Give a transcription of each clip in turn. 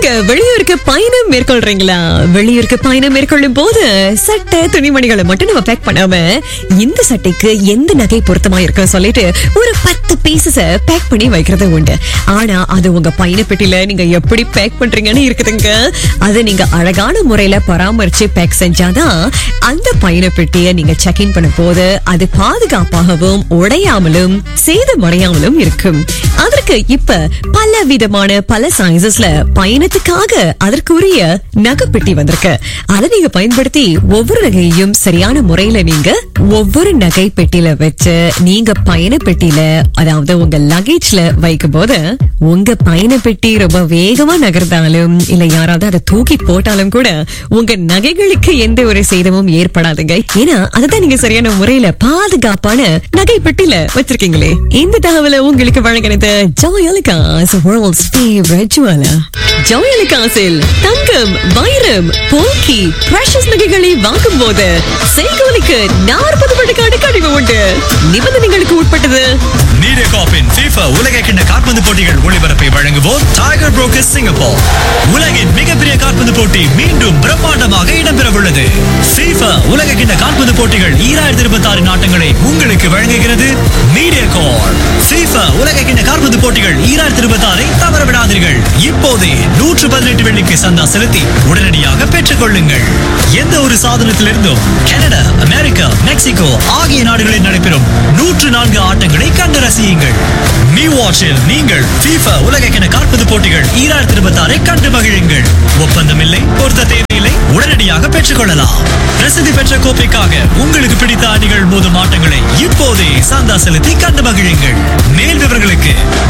நீங்க வெளியூருக்கு பயணம் மேற்கொள்றீங்களா வெளியூருக்கு பயணம் மேற்கொள்ளும் போது சட்டை துணிமணிகளை மட்டும் நம்ம பேக் பண்ணாம இந்த சட்டைக்கு எந்த நகை பொருத்தமா இருக்கும் சொல்லிட்டு ஒரு பத்து பீசஸ பேக் பண்ணி வைக்கிறது உண்டு ஆனா அது உங்க பயண பெட்டியில நீங்க எப்படி பேக் பண்றீங்கன்னு இருக்குதுங்க அதை நீங்க அழகான முறையில பராமரிச்சு பேக் செஞ்சாதான் அந்த பயண பெட்டியை நீங்க செக் இன் பண்ணும் போது அது பாதுகாப்பாகவும் உடையாமலும் சேதமடையாமலும் இருக்கும் அதற்கு இப்ப பல விதமான பல சைசஸ்ல பயணத்துக்காக அதற்குரிய நகைப்பெட்டி வந்திருக்கு அதை நீங்க பயன்படுத்தி ஒவ்வொரு நகையையும் சரியான முறையில நீங்க ஒவ்வொரு நகை பெட்டியில வச்சு நீங்க பயண பெட்டியில அதாவது உங்க லகேஜ்ல வைக்கும் போது உங்க பயண பெட்டி ரொம்ப வேகமா நகர்ந்தாலும் இல்ல யாராவது அதை தூக்கி போட்டாலும் கூட உங்க நகைகளுக்கு எந்த ஒரு சேதமும் ஏற்படாதுங்க ஏன்னா அதுதான் நீங்க சரியான முறையில பாதுகாப்பான நகை பெட்டியில வச்சிருக்கீங்களே இந்த தகவலை உங்களுக்கு வழங்கினது ஜோயலிகாஸ் வேர்ல்ட்ஸ் ஃபேவரட் ஜுவலா ஜோயலிகாஸில் தங்கம் வைரம் போக்கி பிரஷஸ் நகைகளை வாங்கும் போது செய்கூலிக்கு நாற்பது விழுக்காடு கழிவு உண்டு நிபந்தனைகளுக்கு உட்பட்டது மீடியாகாப்பின் FIFA உலக கிண்ண காற்பந்து போட்டிகள் ஒளிபரப்பை வழங்குவோர் டைகர் புரோக்கர்ஸ் சிங்கப்பூர் உலகின் மிகப்பெரிய காற்பந்து போட்டி மீண்டும் பிரம்மாண்டமாக இடம்பெறவுள்ளது FIFA உலக கிண்ண காற்பந்து போட்டிகள் ஈராயிரத்தி இருபத்தி ஆறு நாட்டங்களை உங்களுக்கு வழங்குகிறது மீடியா கார் FIFA உலக கிண்ண காற்பந்து போட்டிகள் ஈராயிரத்தி இருபத்தி ஆறை தவறவிடாதீர்கள் இப்போதே நூற்று பதினெட்டு வெள்ளிக்கு சந்தா செலுத்தி உடனடியாக பெற்றுக் கொள்ளுங்கள் எந்த ஒரு சாதனத்திலிருந்தும் கனடா அமெரிக்கா மெக்சிகோ ஆகிய நாடுகளில் நடைபெறும் நூற்று நான்கு ஆட்டங்களை கண்டு ரசியுங்கள் மீ வாட்சில் நீங்கள் FIFA உலகக்கிண காற்பந்து போட்டிகள் ஈராயிரத்தி இருபத்தி ஆறை கண்டு மகிழுங்கள் ஒப்பந்தம் இல்லை பொருத்த தேவையில்லை உடனடியாக பெற்றுக் கொள்ளலாம் பிரசித்தி பெற்ற கோப்பைக்காக உங்களுக்கு பிடித்த அணிகள் மோதும் ஆட்டங்களை இப்போதே சந்தா செலுத்தி கண்டு மகிழுங்கள் மேல் விவரங்களுக்கு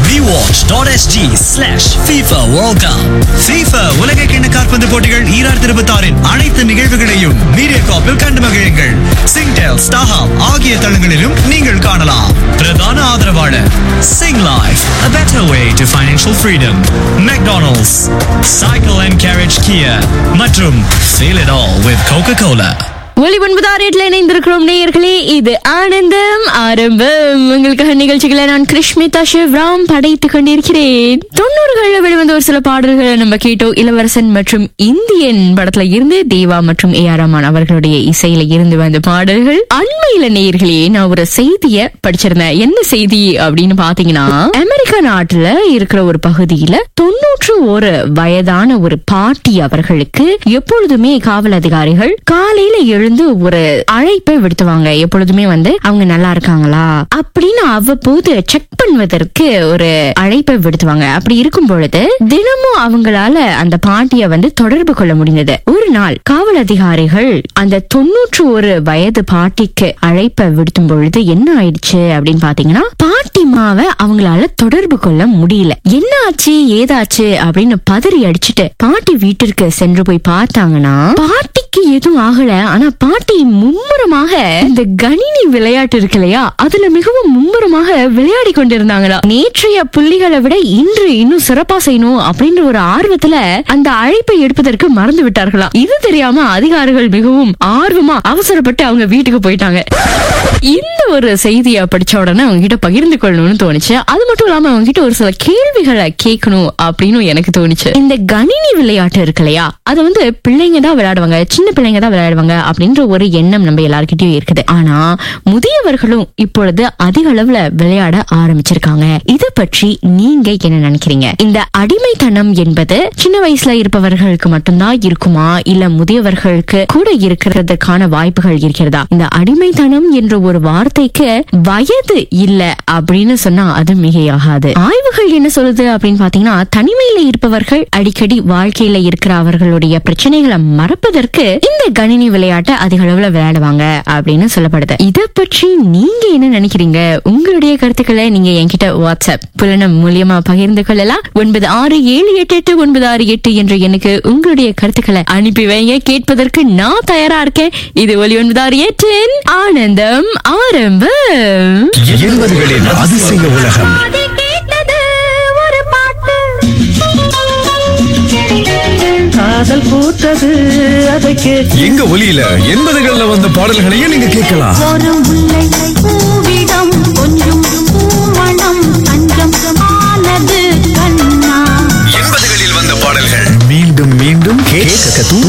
vwatch.sg slash FIFA World Cup FIFA உலக கிண்ண காற்பந்து போட்டிகள் ஈராயிரத்தி இருபத்தி ஆறின் அனைத்து நிகழ்வுகளையும் மீடியா காப்பில் கண்டு மகிழுங்கள் சிங்டெல் ஸ்டாஹாம் ஆகிய தளங்களிலும் நீங்கள் காணலாம் பிரதான ஆதரவாளர் Singh life a better way to financial freedom McDonald's Cycle and Carriage Kia மற்றும் Feel it all with Coca-Cola ஒலி ஒன்பதாம் ரேட்ல இணைந்திருக்கிறோம் நேயர்களே இது ஆனந்தம் ஆரம்பம் உங்களுக்காக நிகழ்ச்சிகளை நான் கிருஷ்மிதா சிவராம் படைத்துக் கொண்டிருக்கிறேன் தொண்ணூறுகள்ல வெளிவந்த ஒரு சில பாடல்களை நம்ம கேட்டோம் இளவரசன் மற்றும் இந்தியன் படத்துல இருந்து தேவா மற்றும் ஏ ஆர் ரஹ்மான் அவர்களுடைய இசையில இருந்து வந்த பாடல்கள் அண்மையில நேயர்களே நான் ஒரு செய்திய படிச்சிருந்தேன் என்ன செய்தி அப்படின்னு பாத்தீங்கன்னா அமெரிக்கா நாட்டுல இருக்கிற ஒரு பகுதியில தொன்னூற்று ஒரு வயதான ஒரு பாட்டி அவர்களுக்கு எப்பொழுதுமே காவல் அதிகாரிகள் காலையில எழுந்து ஒரு அழைப்பை விடுத்துவாங்க எப்பொழுதுமே வந்து அவங்க நல்லா இருக்காங்களா அப்படின்னு அவ்வப்போது செக் பண்ணுவதற்கு ஒரு அழைப்பை விடுத்துவாங்க அப்படி இருக்கும் பொழுது தினமும் அவங்களால அந்த பாட்டிய வந்து தொடர்பு கொள்ள முடிந்தது ஒரு நாள் காவல் அதிகாரிகள் அந்த தொன்னூற்று ஒரு வயது பாட்டிக்கு அழைப்பை விடுத்தும் பொழுது என்ன ஆயிடுச்சு அப்படின்னு பாத்தீங்கன்னா பாட்டிமாவை அவங்களால தொடர்பு கொள்ள முடியல என்ன ஆச்சு ஏதாச்சு அப்படின்னு பதறி அடிச்சுட்டு பாட்டி வீட்டிற்கு சென்று போய் பார்த்தாங்கன்னா பாட்டிக்கு எதுவும் ஆகல ஆனா பாட்டி மும்முரமாக இந்த கணினி விளையாட்டு இருக்கு இல்லையா அதுல மிகவும் மும்முரமாக விளையாடி கொண்டிருந்தாங்களா நேற்றைய புள்ளிகளை விட இன்று இன்னும் சிறப்பா செய்யணும் அப்படின்ற ஒரு ஆர்வத்துல அந்த அழைப்பை எடுப்பதற்கு மறந்து விட்டார்களா இது தெரியாம அதிகாரிகள் மிகவும் ஆர்வமா அவசரப்பட்டு அவங்க வீட்டுக்கு போயிட்டாங்க இந்த ஒரு செய்தியை படிச்ச உடனே அவங்க கிட்ட பகிர்ந்து கொள்ளணும்னு தோணுச்சு அது மட்டும் இல்லாம அவங்க கிட்ட ஒரு சில கேள்விகளை கேட்கணும் அப்படின்னு எனக்கு தோணுச்சு இந்த கணினி விளையாட்டு இருக்கு இல்லையா அதை வந்து பிள்ளைங்க தான் விளையாடுவாங்க சின்ன பிள்ளைங்க தான் விளையாடுவாங்க அப்படின்ற ஒரு எண்ணம் நம்ம எல்லார்கிட்டயும் இருக்குது ஆனா முதியவர்களும் இப்பொழுது அதிக அளவுல விளையாட ஆரம்பிச்சிருக்காங்க இத பற்றி நீங்க என்ன நினைக்கிறீங்க இந்த அடிமைத்தனம் என்பது சின்ன வயசுல இருப்பவர்களுக்கு மட்டும்தான் இருக்குமா இல்ல முதியவர்களுக்கு கூட இருக்கிறதுக்கான வாய்ப்புகள் இருக்கிறதா இந்த அடிமைத்தனம் என்ற ஒரு வார்த்தைக்கு வயது இல்ல அப்படின்னு சொன்னா அது மிகையாகாது ஆய்வுகள் என்ன சொல்லுது அப்படின்னு பாத்தீங்கன்னா தனிமையில இருப்பவர்கள் அடிக்கடி வாழ்க்கையில இருக்கிற அவர்களுடைய பிரச்சனைகளை மறப்பதற்கு இந்த கணினி விளையாட்டை அதிக அளவுல விளையாடுவாங்க அப்படின்னு சொல்லப்படுது இத பற்றி நீங்க என்ன நினைக்கிறீங்க உங்களுடைய கருத்துக்களை நீங்க என்கிட்ட வாட்ஸ்அப் புலனம் மூலியமா பகிர்ந்து கொள்ளலாம் ஒன்பது ஆறு ஏழு எட்டு எட்டு ஒன்பது ஆறு எட்டு என்ற எண்ணுக்கு உங்களுடைய கருத்துக்களை அனுப்பி வைங்க கேட்பதற்கு நான் தயாரா இருக்கேன் இது ஒலி ஒன்பது ஆறு எட்டின் ஆனந்தம் ஆரம்பம் எண்பதுகளின் அதிசய உலகம் அது கேட்டது ஒரு பாட்டு காதல் பூத்தது அதை கேட்டு எங்க ஒலியில எண்பதுகள்ல வந்த பாடல்களையும் நீங்க கேட்கலாம் ஒரு முல்லை பூவிடம் கொஞ்சம் பூமணம் தஞ்சம் ஆனது கண்ணா எண்பதுகளில் வந்த பாடல்கள் கேட்க